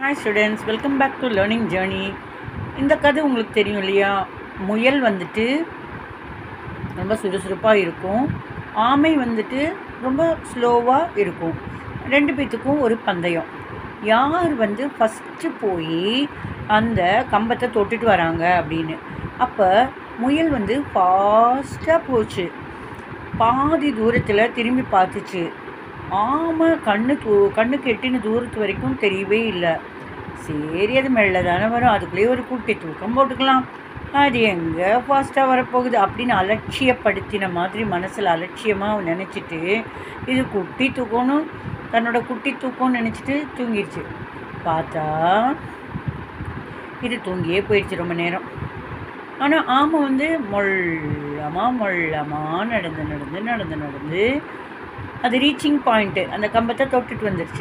hi students welcome back to learning journey இந்த கதை உங்களுக்கு தெரியும் இல்லையா முயல் வந்துட்டு ரொம்ப சுறுசுறுப்பாக இருக்கும் ஆமை வந்துட்டு ரொம்ப ஸ்லோவாக இருக்கும் ரெண்டு பேர்த்துக்கும் ஒரு பந்தயம் யார் வந்து ஃபஸ்ட்டு போய் அந்த கம்பத்தை தொட்டுட்டு வராங்க அப்படின்னு அப்போ முயல் வந்து ஃபாஸ்ட்டாக போச்சு பாதி தூரத்தில் திரும்பி பார்த்துச்சு ஆமை கண்ணு தூ கண்ணுக்கு எட்டின தூரத்து வரைக்கும் தெரியவே இல்லை சரி அது மெல்ல தானே வரும் அதுக்குள்ளேயே ஒரு குட்டி தூக்கம் போட்டுக்கலாம் அது எங்கே ஃபாஸ்ட்டாக வரப்போகுது அப்படின்னு அலட்சியப்படுத்தின மாதிரி மனசில் அலட்சியமாக நினச்சிட்டு இது குட்டி தூக்கணும் தன்னோட குட்டி தூக்கம்னு நினச்சிட்டு தூங்கிடுச்சு பார்த்தா இது தூங்கியே போயிடுச்சு ரொம்ப நேரம் ஆனால் ஆமை வந்து மொள்ளமாக மொள்ளமாக நடந்து நடந்து நடந்து நடந்து அது ரீச்சிங் பாயிண்ட்டு அந்த கம்பத்தை தொட்டுட்டு வந்துருச்சு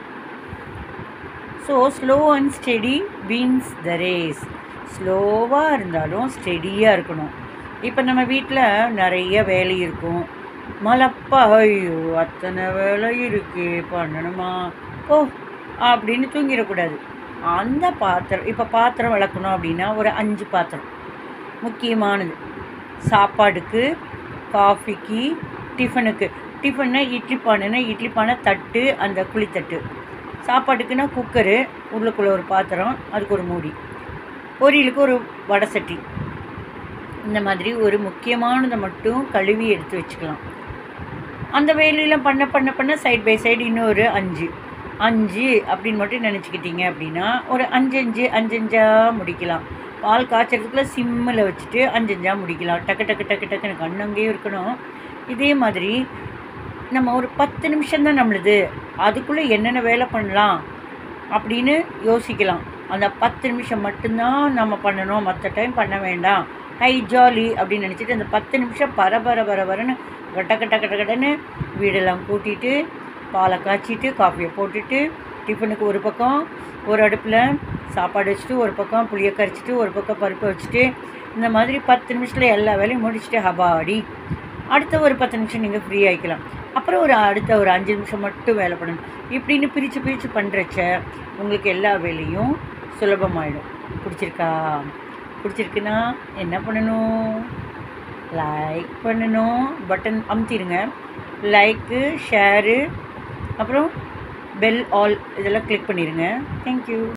so slow and steady wins the race ஸ்லோவாக இருந்தாலும் ஸ்டெடியாக இருக்கணும் இப்போ நம்ம வீட்டில் நிறைய வேலை இருக்கும் மலப்பா ஐயோ அத்தனை வேலை இருக்கு பண்ணணுமா ஓ அப்படின்னு தூங்கிடக்கூடாது அந்த பாத்திரம் இப்போ பாத்திரம் விளக்கணும் அப்படின்னா ஒரு அஞ்சு பாத்திரம் முக்கியமானது சாப்பாடுக்கு காஃபிக்கு டிஃபனுக்கு டிஃபன்னா இட்லி பானைனா இட்லி பானை தட்டு அந்த குழித்தட்டு சாப்பாட்டுக்குன்னா குக்கரு உள்ளுக்குள்ளே ஒரு பாத்திரம் அதுக்கு ஒரு மூடி பொரியலுக்கு ஒரு வடை சட்டி இந்த மாதிரி ஒரு முக்கியமானதை மட்டும் கழுவி எடுத்து வச்சுக்கலாம் அந்த வேலையெல்லாம் பண்ண பண்ண பண்ண சைட் பை சைடு இன்னொரு அஞ்சு அஞ்சு அப்படின்னு மட்டும் நினச்சிக்கிட்டீங்க அப்படின்னா ஒரு அஞ்சு அஞ்சு அஞ்சஞ்சாக முடிக்கலாம் பால் காய்ச்சறதுக்குள்ளே சிம்மில் வச்சுட்டு அஞ்சஞ்சாக முடிக்கலாம் டக்கு டக்கு டக்கு டக்குன்னு கண்ணங்கேயும் இருக்கணும் இதே மாதிரி நம்ம ஒரு பத்து நிமிஷம் தான் நம்மளுது அதுக்குள்ளே என்னென்ன வேலை பண்ணலாம் அப்படின்னு யோசிக்கலாம் அந்த பத்து நிமிஷம் மட்டும்தான் நம்ம பண்ணணும் மற்ற டைம் பண்ண வேண்டாம் ஹை ஜாலி அப்படின்னு நினச்சிட்டு அந்த பத்து நிமிஷம் பர பர பர பரன்னு கட்ட கட்ட கட்ட கட்டன்னு வீடெல்லாம் கூட்டிட்டு பாலை காய்ச்சிட்டு காஃபியை போட்டுட்டு டிஃபனுக்கு ஒரு பக்கம் ஒரு அடுப்பில் சாப்பாடு வச்சுட்டு ஒரு பக்கம் புளியை கரைச்சிட்டு ஒரு பக்கம் பருப்பை வச்சுட்டு இந்த மாதிரி பத்து நிமிஷத்தில் எல்லா வேலையும் முடிச்சுட்டு ஹபாடி அடுத்த ஒரு பத்து நிமிஷம் நீங்கள் ஃப்ரீ ஆகிக்கலாம் அப்புறம் ஒரு அடுத்த ஒரு அஞ்சு நிமிஷம் மட்டும் வேலை பண்ணணும் இப்படின்னு பிரித்து பிரித்து பண்ணுறச்ச உங்களுக்கு எல்லா வேலையும் சுலபமாயிடும் பிடிச்சிருக்கா பிடிச்சிருக்குன்னா என்ன பண்ணணும் லைக் பண்ணணும் பட்டன் அமுத்திடுங்க லைக்கு ஷேரு அப்புறம் பெல் ஆல் இதெல்லாம் கிளிக் பண்ணிடுங்க தேங்க்யூ